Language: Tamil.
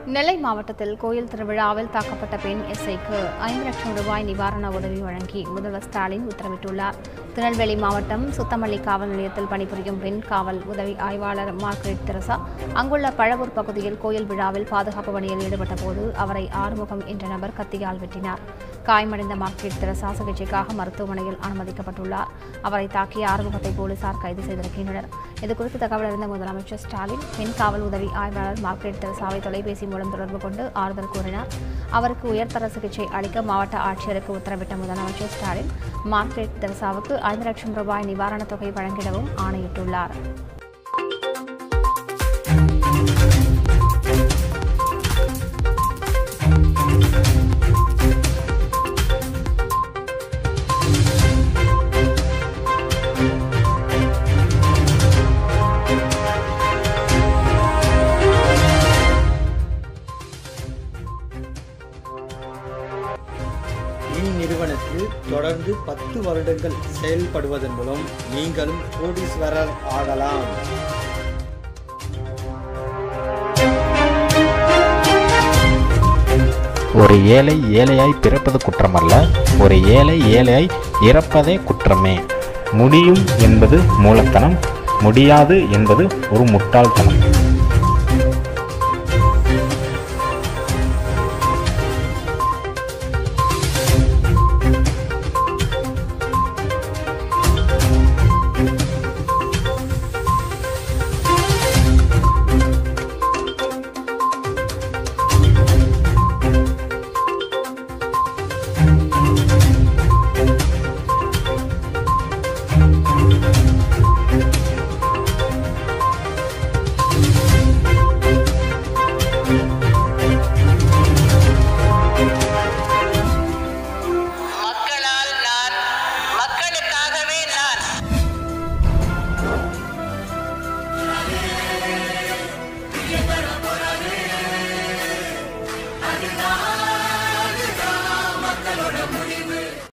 நெல்லை மாவட்டத்தில் கோயில் திருவிழாவில் தாக்கப்பட்ட பெண் எஸ்ஐக்கு ஐந்து லட்சம் ரூபாய் நிவாரண உதவி வழங்கி முதல்வர் ஸ்டாலின் உத்தரவிட்டுள்ளார் திருநெல்வேலி மாவட்டம் சுத்தமல்லி காவல் நிலையத்தில் பணிபுரியும் பெண் காவல் உதவி ஆய்வாளர் மார்க்ரெட் தெரசா அங்குள்ள பழவூர் பகுதியில் கோயில் விழாவில் பாதுகாப்பு பணியில் ஈடுபட்ட போது அவரை ஆறுமுகம் என்ற நபர் கத்தியால் வெட்டினார் காயமடைந்த மார்க்ரெட் தெரசா சிகிச்சைக்காக மருத்துவமனையில் அனுமதிக்கப்பட்டுள்ளார் அவரை தாக்கிய ஆறுமுகத்தை போலீசார் கைது செய்திருக்கின்றனர் இதுகுறித்து தகவல் அறிந்த முதலமைச்சர் ஸ்டாலின் பெண் காவல் உதவி ஆய்வாளர் மார்க்ரெட் தெரசாவை தொலைபேசி மூலம் தொடர்பு கொண்டு ஆறுதல் கூறினார் அவருக்கு உயர்தர சிகிச்சை அளிக்க மாவட்ட ஆட்சியருக்கு உத்தரவிட்ட முதலமைச்சர் ஸ்டாலின் மார்க்ரெட் தெரசாவுக்கு ஐந்து லட்சம் ரூபாய் நிவாரணத் தொகை வழங்கிடவும் ஆணையிட்டுள்ளார் இந்நிறுவனத்தில் தொடர்ந்து பத்து வருடங்கள் செயல்படுவதன் மூலம் நீங்களும் கோடீஸ்வரர் ஆகலாம் ஒரு ஏழை ஏழையாய் பிறப்பது குற்றமல்ல ஒரு ஏழை ஏழையாய் இறப்பதே குற்றமே முடியும் என்பது மூலத்தனம் முடியாது என்பது ஒரு முட்டாள்தனம்